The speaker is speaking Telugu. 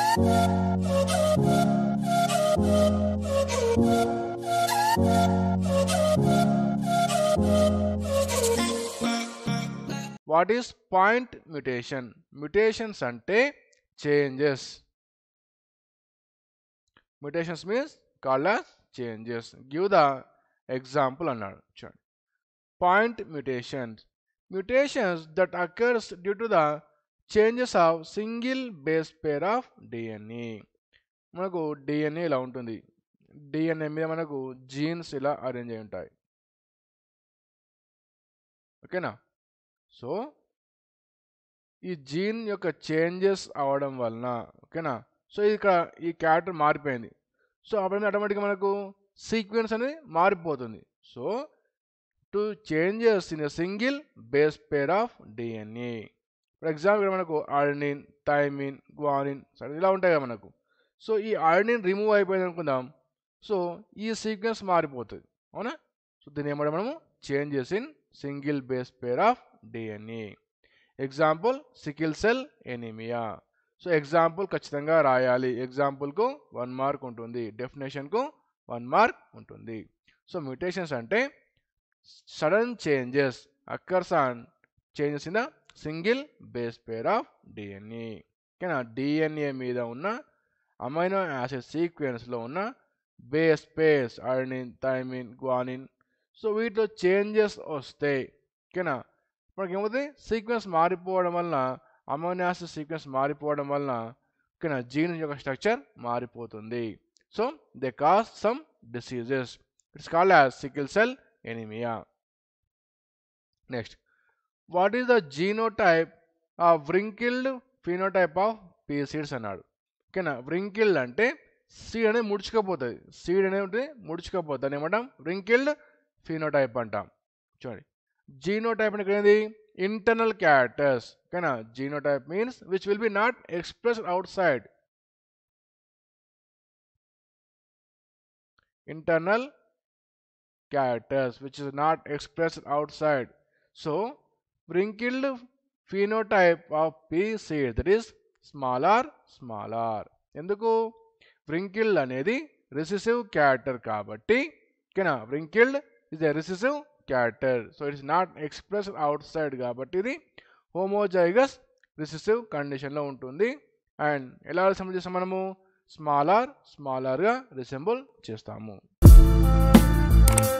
What is point mutation mutations అంటే changes mutations means called as changes give the example అన్నాడు చూడండి point mutations mutations that occurs due to the changes of single base pair of DNA మనకు డిఎన్ఏ ఇలా ఉంటుంది డిఎన్ఏ మీద మనకు జీన్స్ ఇలా అరేంజ్ అయి ఉంటాయి ఓకేనా సో ఈ జీన్ యొక్క చేంజెస్ అవడం వలన ఓకేనా సో ఇక్కడ ఈ క్యారెక్టర్ మారిపోయింది సో అప్పుడు ఆటోమేటిక్గా మనకు సీక్వెన్స్ అనేది మారిపోతుంది so to changes in a single base pair of DNA for example ఇక్కడ మనకు ఆర్నిన్ థైమిన్ గ్వానిన్ సరే ఇలా ఉంటాయి కదా మనకు సో ఈ ఆర్నిన్ రిమూవ్ అయిపోయింది అనుకుందాం సో ఈ సీక్వెన్స్ మారిపోతుంది అవునా సో దీన్ని ఏమంటే మనము changes in single base pair of DNA example sickle cell anaemia so example ఖచ్చితంగా రాయాలి ఎగ్జాంపుల్కు వన్ మార్క్ ఉంటుంది డెఫినేషన్కు వన్ మార్క్ ఉంటుంది సో మ్యూటేషన్స్ అంటే sudden changes occurs on changes in the single base pair of DNA ఓకేనా డిఎన్ఏ మీద ఉన్న అమైనో యాసిడ్ సీక్వెన్స్లో ఉన్న base pairs adenine thymine guanine so వీటిలో చేంజెస్ వస్తాయి ఓకేనా మనకి ఏమవుతుంది సీక్వెన్స్ మారిపోవడం వలన అమైనో యాసిడ్ సీక్వెన్స్ మారిపోవడం వలన ఓకేనా జీన్ యొక్క స్ట్రక్చర్ మారిపోతుంది so they cause some diseases it's called as sickle cell anaemia next what is the genotype of wrinkled phenotype of pea seeds అన్నాడు ఓకేనా వ్రింకిల్డ్ అంటే సీడ్ అనేది ముడుచుకపోతుంది సీడ్ అనేది ముడుచుకపోతుంది అని ఏమంటాం వ్రింకిల్డ్ ఫినోటైప్ అంటాం చూడండి జీనోటైప్ అంటే ఏంది ఇంటర్నల్ క్యారెక్టర్స్ ఓకేనా genotype means which will be not express outside internal characters which is not expressed outside. So, wrinkled phenotype of pea seed that is smaller, smaller. ఎందుకు wrinkled అనేది రిసెసివ్ క్యారెక్టర్ కాబట్టి ఓకేనా wrinkled is a recessive character so it's not express outside కాబట్టి ఇది హోమోజైగస్ రిసెసివ్ కండిషన్లో ఉంటుంది అండ్ ఎలా రిసెంబుల్ చేస్తాం మనము స్మాలర్ స్మాలర్గా రిసెంబుల్ చేస్తాము